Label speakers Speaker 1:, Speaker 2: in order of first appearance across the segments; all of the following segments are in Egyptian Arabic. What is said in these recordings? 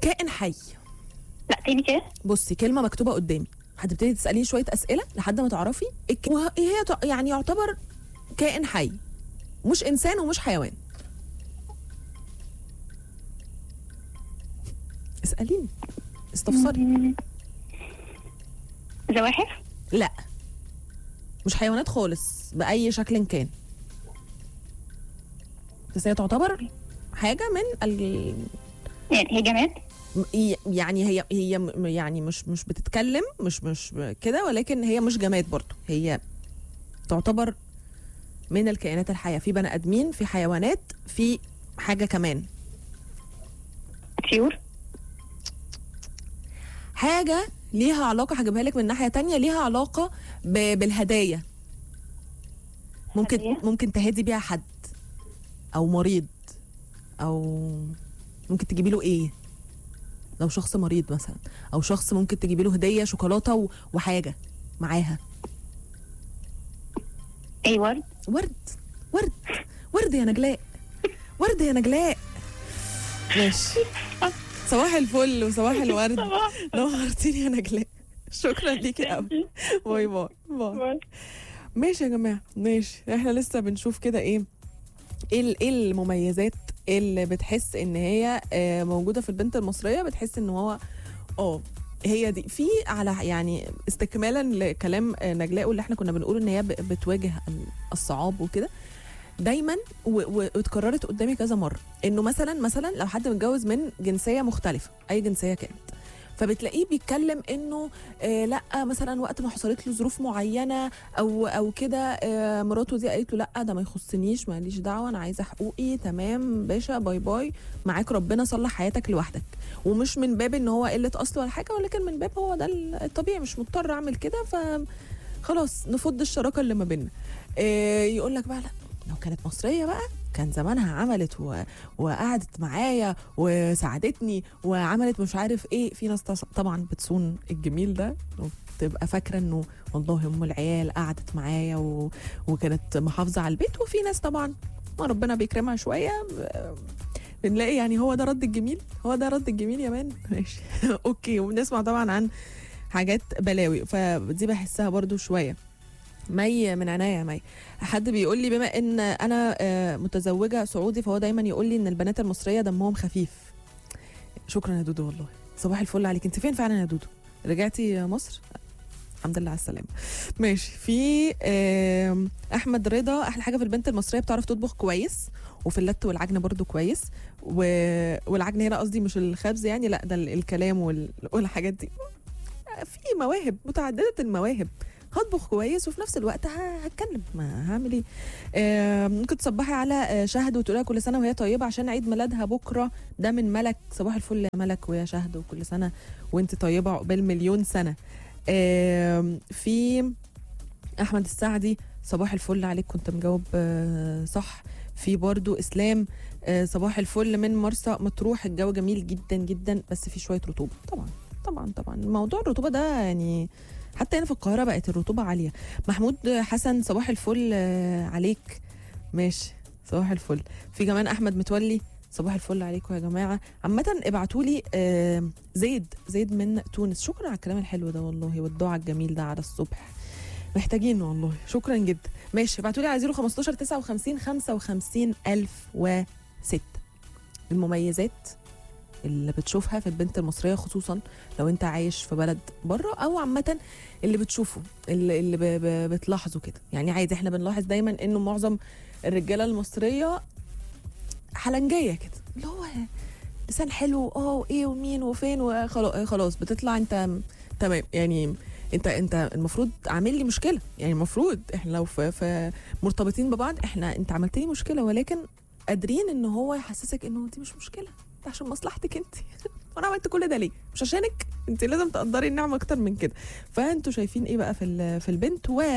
Speaker 1: كائن حي
Speaker 2: لا تاني كده
Speaker 1: بصي كلمه مكتوبه قدامي هتبتدي تساليني شويه اسئله لحد ما تعرفي الك- وه- هي تع- يعني يعتبر كائن حي مش انسان ومش حيوان اساليني استفسري
Speaker 2: مم. زواحف
Speaker 1: لا مش حيوانات خالص باي شكل كان بس هي تعتبر حاجه من ال...
Speaker 2: يعني هي جماد
Speaker 1: م- يعني هي هي م- يعني مش مش بتتكلم مش مش كده ولكن هي مش جماد برضو هي تعتبر من الكائنات الحيه في بني ادمين في حيوانات في حاجه كمان
Speaker 2: طيور
Speaker 1: حاجه ليها علاقه هجيبها لك من ناحيه تانية ليها علاقه ب... بالهدايا ممكن
Speaker 2: هدايا؟
Speaker 1: ممكن تهدي بيها حد او مريض او ممكن تجيبي له ايه لو شخص مريض مثلا او شخص ممكن تجيبي له هديه شوكولاته و... وحاجه معاها
Speaker 2: اي ورد
Speaker 1: ورد ورد ورد يا نجلاء ورد يا نجلاء ماشي صباح الفل وصباح الورد نورتيني يا نجلاء شكرا ليكي قوي باي باي باي ماشي يا جماعه ماشي احنا لسه بنشوف كده ايه ايه ال- ايه المميزات اللي بتحس ان هي آه، موجوده في البنت المصريه بتحس ان هو اه هي دي في على يعني استكمالا لكلام آه، نجلاء واللي احنا كنا بنقول ان هي ب- بتواجه ال- الصعاب وكده دايما و- و- واتكررت قدامي كذا مره انه مثلا مثلا لو حد متجوز من جنسيه مختلفه اي جنسيه كانت فبتلاقيه بيتكلم انه آه لا مثلا وقت ما حصلت له ظروف معينه او او كده آه مراته دي قالت له لا ده ما يخصنيش ماليش دعوه انا عايزه حقوقي تمام باشا باي باي معاك ربنا صلح حياتك لوحدك ومش من باب ان هو قله اصل ولا حاجه ولكن من باب هو ده الطبيعي مش مضطر اعمل كده ف خلاص نفض الشراكه اللي ما بيننا آه يقول لك بقى لا لو كانت مصريه بقى كان زمانها عملت و... وقعدت معايا وساعدتني وعملت مش عارف ايه في ناس تص- طبعا بتصون الجميل ده وتبقى فاكره انه والله ام العيال قعدت معايا و... وكانت محافظه على البيت وفي ناس طبعا ما ربنا بيكرمها شويه ب- بنلاقي يعني هو ده رد الجميل هو ده رد الجميل يا مان ماشي اوكي وبنسمع طبعا عن حاجات بلاوي فدي بحسها برضو شويه مي من عناية يا مي حد بيقول لي بما ان انا آه، متزوجه سعودي فهو دايما يقول لي ان البنات المصريه دمهم خفيف شكرا يا دودو والله صباح الفل عليك انت فين فعلا يا دودو رجعتي مصر الحمد لله على السلامه ماشي في آم، احمد رضا احلى حاجه في البنت المصريه بتعرف تطبخ كويس وفي اللت والعجن برضو كويس و... والعجن هنا قصدي مش الخبز يعني لا ده ال- الكلام وال... والحاجات دي في مواهب متعدده المواهب هطبخ كويس وفي نفس الوقت ه- هتكلم ما هعمل ايه آه، ممكن تصبحي على آه، شهد وتقولها كل سنه وهي طيبه عشان عيد ميلادها بكره ده من ملك صباح الفل يا ملك ويا شهد وكل سنه وانت طيبه عقبال مليون سنه آم، في احمد السعدي صباح الفل عليك كنت مجاوب آه، صح في برضو اسلام آه، صباح الفل من مرسى مطروح الجو جميل جدا جدا بس في شويه رطوبه طبعا طبعا طبعا موضوع الرطوبه ده يعني حتى هنا في القاهره بقت الرطوبه عاليه محمود حسن صباح الفل آه، عليك ماشي صباح الفل في كمان احمد متولي صباح الفل عليكم يا جماعه عامه ابعتوا لي زيد زيد من تونس شكرا على الكلام الحلو ده والله والدعاء الجميل ده على الصبح محتاجينه والله شكرا جدا ماشي ابعتوا لي على 015 59 55 1006 المميزات اللي بتشوفها في البنت المصريه خصوصا لو انت عايش في بلد بره او عامه اللي بتشوفه اللي, اللي ب- ب- بتلاحظه كده يعني عادي احنا بنلاحظ دايما انه معظم الرجاله المصريه حلنجيه كده اللي هو لسان حلو اه وايه ومين وفين وخلاص خلاص بتطلع انت م- تمام يعني انت انت المفروض عامل لي مشكله يعني المفروض احنا لو في, في مرتبطين ببعض احنا انت عملت لي مشكله ولكن قادرين ان هو يحسسك انه دي مش مشكله ده عشان مصلحتك انت وانا عملت كل ده ليه مش عشانك انت لازم تقدري النعمه اكتر من كده فانتوا شايفين ايه بقى في ال- في البنت و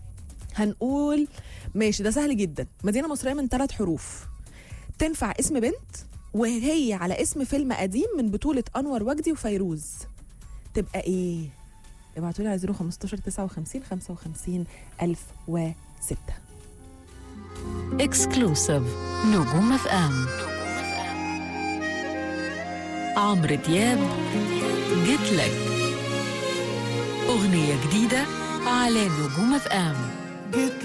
Speaker 1: هنقول ماشي ده سهل جدا مدينه مصريه من ثلاث حروف تنفع اسم بنت وهي على اسم فيلم قديم من بطولة أنور وجدي وفيروز تبقى إيه؟ ابعتوا لي على 015 59 55 1006
Speaker 3: اكسكلوسيف نجوم اف ام عمرو دياب جيت لك أغنية جديدة على نجوم اف ام
Speaker 4: جيت